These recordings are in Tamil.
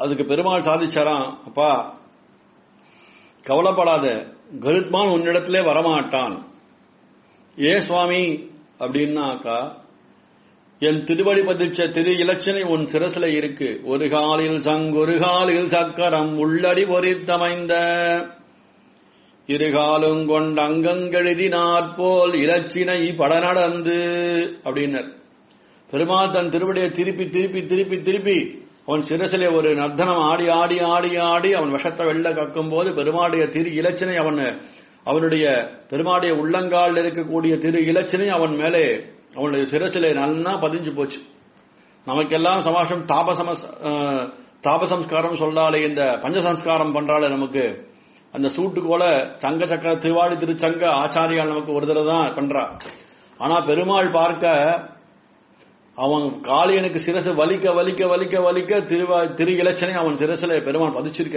அதுக்கு பெருமாள் சாதிச்சாராம் அப்பா கவலைப்படாத கருத்மான் உன்னிடத்திலே வரமாட்டான் ஏ சுவாமி அப்படின்னாக்கா என் திருவடி பதிச்ச திரு இலட்சணை உன் சிரசில இருக்கு ஒரு காலில் சங் ஒரு காலில் சக்கரம் உள்ளடி பொறித்தமைந்த இருகாலும் கொண்ட அங்கங்கெழுதினாற்போல் இலச்சினை படநடந்து அப்படின்னர் பெருமாள் தன் திருவடியை திருப்பி திருப்பி திருப்பி திருப்பி அவன் சிரசிலே ஒரு நர்த்தனம் ஆடி ஆடி ஆடி ஆடி அவன் விஷத்தை வெள்ள கக்கும் போது பெருமாளுடைய திரு இலச்சினை அவன் அவனுடைய பெருமாளுடைய உள்ளங்காலில் இருக்கக்கூடிய திரு இலச்சினை அவன் மேலே அவனுடைய சிரசிலே நல்லா பதிஞ்சு போச்சு நமக்கெல்லாம் சமாஷம் தாபசம அஹ், தாபசம்ஸ்காரம் சொல்றாலே இந்த பஞ்சசம்ஸ்காரம் பண்றாலே நமக்கு அந்த சூட்டுக்கோல சங்க சக்கர திருவாடி திருச்சங்க ஆச்சாரியால் நமக்கு ஒரு தடவை தான் பண்றா ஆனா பெருமாள் பார்க்க அவன் காளியனுக்கு சிரசு வலிக்க வலிக்க வலிக்க வலிக்க திருவா திரு இலச்சனை அவன் சிரசுல பெருமாள் பதிச்சிருக்க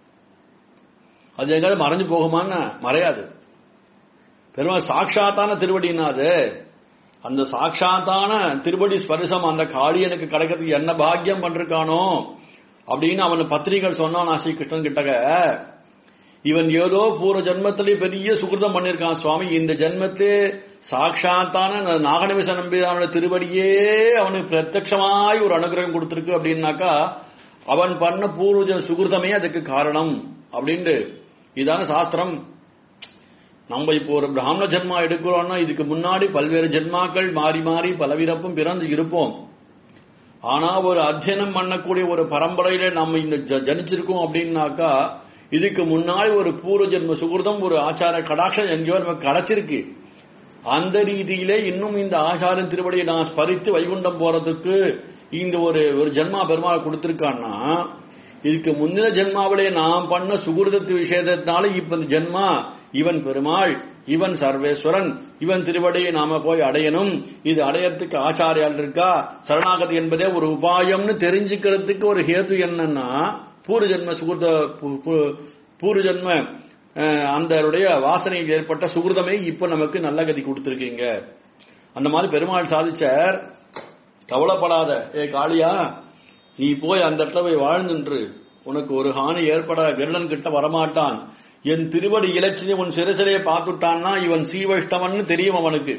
அது எங்காவது மறைஞ்சு போகுமான்னு மறையாது பெருமாள் சாட்சாத்தான திருவடின்னா அது அந்த சாட்சாத்தான திருவடி ஸ்பரிசம் அந்த காளியனுக்கு கிடைக்கிறதுக்கு என்ன பாக்கியம் பண்றானோ அப்படின்னு அவன் பத்திரிகள் சொன்னான் ஸ்ரீ கிருஷ்ணன் கிட்டக இவன் ஏதோ பூர்வ ஜென்மத்திலே பெரிய சுகிருதம் பண்ணிருக்கான் சுவாமி இந்த ஜென்மத்திலே சாட்சாத்தான அந்த நாகநமிச நம்பிதானோட திருவடியே அவனுக்கு பிரத்யட்சமாய் ஒரு அனுகிரகம் கொடுத்திருக்கு அப்படின்னாக்கா அவன் பண்ண பூர்வ ஜென்ம சுகிருதமே அதுக்கு காரணம் அப்படின்ட்டு இதான சாஸ்திரம் நம்ம இப்போ ஒரு பிராமண ஜென்மா எடுக்கிறோம்னா இதுக்கு முன்னாடி பல்வேறு ஜென்மாக்கள் மாறி மாறி பலவிரப்பும் பிறந்து இருப்போம் ஆனா ஒரு அத்தியனம் பண்ணக்கூடிய ஒரு பரம்பரையில நம்ம இந்த ஜ- ஜனிச்சிருக்கோம் அப்படின்னாக்கா இதுக்கு முன்னாடி ஒரு பூர்வ ஜென்ம சுகிருதம் ஒரு ஆச்சார கடாட்சம் எங்கேயோ நமக்கு கிடைச்சிருக்கு அந்த ரீதியிலே இன்னும் இந்த ஆச்சாரன் திருவடியை நான் ஸ்பரித்து வைகுண்டம் போறதுக்கு இந்த ஒரு ஒரு ஜென்மா பெருமாள் கொடுத்திருக்கான்னா இதுக்கு முந்தின ஜென்மாவிலே நாம் பண்ண சுகிருதத்து விஷயத்தினால இப்ப இந்த ஜென்மா இவன் பெருமாள் இவன் சர்வேஸ்வரன் இவன் திருவடியை நாம போய் அடையணும் இது அடையறதுக்கு ஆச்சாரியால் இருக்கா சரணாகதி என்பதே ஒரு உபாயம்னு தெரிஞ்சுக்கிறதுக்கு ஒரு ஹேது என்னன்னா பூர்வ ஜென்ம சுகிருத பூ- பூ- பூர்வ ஜென்ம அஹ், அந்தருடைய வாசனையில் ஏற்பட்ட சுகிருதமே இப்ப நமக்கு நல்ல கதி கொடுத்திருக்கீங்க அந்த மாதிரி பெருமாள் சாதிச்சார் கவலைப்படாத ஏ காளியா நீ போய் அந்த இடத்துல போய் வாழ்ந்துன்று உனக்கு ஒரு ஹானி ஏற்பட கருடன் கிட்ட வரமாட்டான் என் திருவடி இலட்சியை உன் சிறுசிலையை பார்த்துட்டான்னா இவன் சீவைஷ்டவன் தெரியும் அவனுக்கு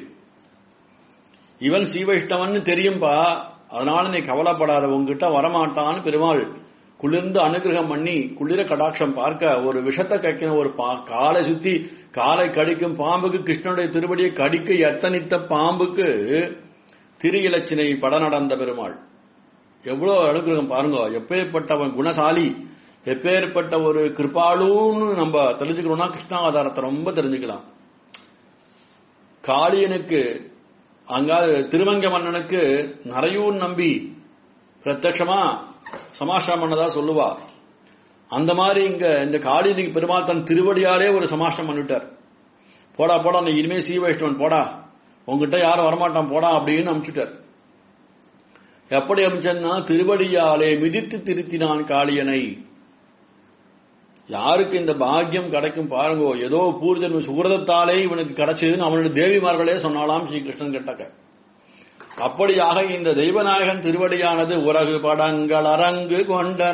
இவன் சீவைஷ்டவன் தெரியும்பா அதனால நீ கவலைப்படாத உன்கிட்ட வரமாட்டான்னு பெருமாள் குளிர்ந்து அனுகிரகம் பண்ணி குளிர கடாட்சம் பார்க்க ஒரு விஷத்தை கக்கின ஒரு பா காலை சுத்தி காலை கடிக்கும் பாம்புக்கு கிருஷ்ணனுடைய திருவடியை கடிக்க எத்தனித்த பாம்புக்கு திரு இலச்சினை பட நடந்த பெருமாள் எவ்வளவு அனுகிரகம் பாருங்க எப்பேற்பட்டவன் குணசாலி எப்பேற்பட்ட ஒரு கிருபாளுன்னு நம்ம தெரிஞ்சுக்கணும்னா கிருஷ்ணாவதாரத்தை ரொம்ப தெரிஞ்சுக்கலாம் காளியனுக்கு அங்க திருவங்க மன்னனுக்கு நரையூர் நம்பி பிரத்யட்சமா சமாஷ்டம் பண்ணதா சொல்லுவா அந்த மாதிரி இங்க இந்த காளியனுக்கு பெருமாள் தன் திருவடியாலே ஒரு சமாஷ்டம் பண்ணிட்டார் போடா போடா நீ இனிமே சீ வைஷ்ணவன் போடா உங்ககிட்ட யாரும் வரமாட்டான் போடா அப்படின்னு அனுப்பிச்சுட்டார் எப்படி அமைச்சன்னா திருவடியாலே மிதித்து திருத்தினான் காளியனை யாருக்கு இந்த பாக்கியம் கிடைக்கும் பாருங்க ஏதோ பூர்ஜன்ம சுகிரதத்தாலே இவனுக்கு கிடைச்சதுன்னு அவனுடைய தேவிமார்களே சொன்னாலாம் ஸ்ரீகிருஷ்ணன் கிட்டக்க அப்படியாக இந்த தெய்வநாயகன் திருவடியானது உலகு படங்கள் அரங்கு கொண்டன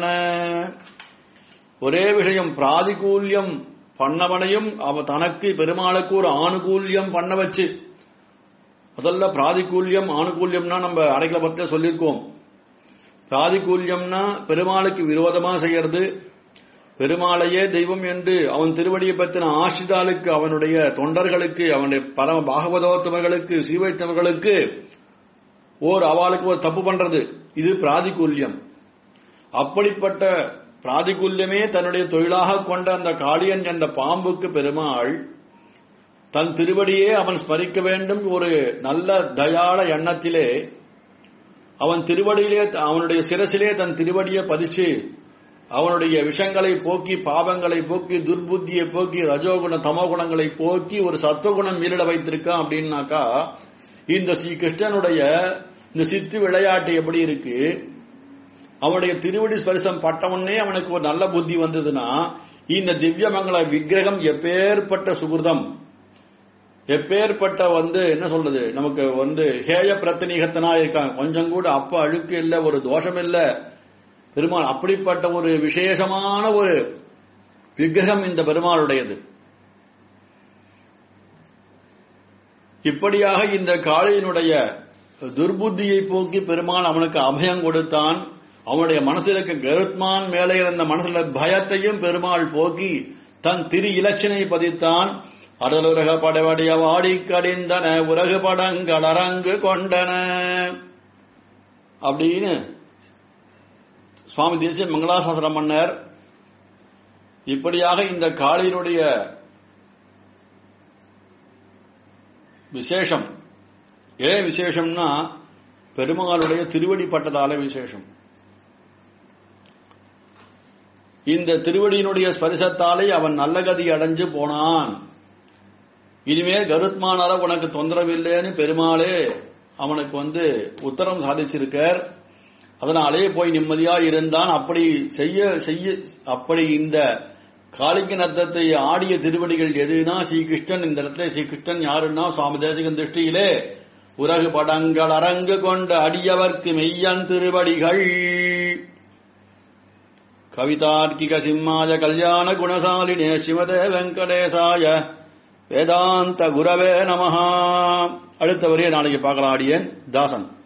ஒரே விஷயம் பிராதிகூல்யம் பண்ணவனையும் அவ தனக்கு பெருமாளுக்கு ஒரு ஆணுகூல்யம் பண்ண வச்சு முதல்ல பிராதிகூல்யம் ஆணுகூல்யம்னா நம்ம அடைக்கல பத்தில சொல்லியிருக்கோம் பிராதிகூல்யம்னா பெருமாளுக்கு விரோதமா செய்யறது பெருமாளையே தெய்வம் என்று அவன் திருவடியை பற்றின ஆசிதாளுக்கு அவனுடைய தொண்டர்களுக்கு அவனுடைய பரம பாகவதோத்தவர்களுக்கு சீவைத்தவர்களுக்கு ஓர் அவளுக்கு ஒரு தப்பு பண்றது இது பிராதிகூல்யம் அப்படிப்பட்ட பிராதிகூல்யமே தன்னுடைய தொழிலாக கொண்ட அந்த காளியன் என்ற பாம்புக்கு பெருமாள் தன் திருவடியே அவன் ஸ்மரிக்க வேண்டும் ஒரு நல்ல தயாள எண்ணத்திலே அவன் திருவடியிலே அவனுடைய சிரசிலே தன் திருவடியை பதிச்சு அவனுடைய விஷங்களை போக்கி பாவங்களை போக்கி துர்புத்தியை போக்கி ரஜோகுண தமோகுணங்களை போக்கி ஒரு சத்துவகுணம் மீறிட வைத்திருக்கான் அப்படின்னாக்கா இந்த ஸ்ரீ கிருஷ்ணனுடைய இந்த சித்து விளையாட்டு எப்படி இருக்கு அவனுடைய திருவடி ஸ்பரிசம் பட்டவனே அவனுக்கு ஒரு நல்ல புத்தி வந்ததுன்னா இந்த திவ்யமங்கல விக்கிரகம் எப்பேற்பட்ட சுகிருதம் எப்பேற்பட்ட வந்து என்ன சொல்றது நமக்கு வந்து ஹேய பிரத்தினிகத்தனா இருக்காங்க கொஞ்சம் கூட அப்ப அழுக்கு இல்ல ஒரு தோஷம் இல்ல பெருமாள் அப்படிப்பட்ட ஒரு விசேஷமான ஒரு விக்கிரகம் இந்த பெருமாளுடையது இப்படியாக இந்த காளையினுடைய துர்புத்தியை போக்கி பெருமாள் அவனுக்கு அபயம் கொடுத்தான் அவனுடைய மனசில் இருக்க கருத்மான் மேலே இருந்த மனசுல பயத்தையும் பெருமாள் போக்கி தன் திரு இலச்சினை பதித்தான் அடலுரக படவடிய வாடி கடிந்தன உலகு படங்கள் அரங்கு கொண்டன அப்படின்னு சுவாமி தேசிய மங்களாசாசனம் மன்னர் இப்படியாக இந்த காளியினுடைய விசேஷம் ஏன் விசேஷம்னா பெருமாளுடைய திருவடி பட்டதால விசேஷம் இந்த திருவடியினுடைய ஸ்பரிசத்தாலே அவன் நல்ல கதி அடைஞ்சு போனான் இனிமேல் கருத்மானால உனக்கு தொந்தரவு இல்லைன்னு பெருமாளே அவனுக்கு வந்து உத்தரம் சாதிச்சிருக்கார் அதனாலே போய் நிம்மதியா இருந்தான் அப்படி செய்ய செய்ய அப்படி இந்த காளிங்க நத்தத்தை ஆடிய திருவடிகள் எதுனா ஸ்ரீகிருஷ்ணன் இந்த இடத்துல ஸ்ரீகிருஷ்ணன் யாருன்னா சுவாமி தேசிகன் திருஷ்டியிலே உலகு படங்கள் அரங்கு கொண்ட அடியவர்க்கு மெய்யன் திருவடிகள் கவிதார்க்கிக சிம்மாய கல்யாண குணசாலினே சிவதே வெங்கடேசாய வேதாந்த குரவே நமஹா அடுத்த வரையை நாளைக்கு பார்க்கலாம் ஆடியன் தாசன்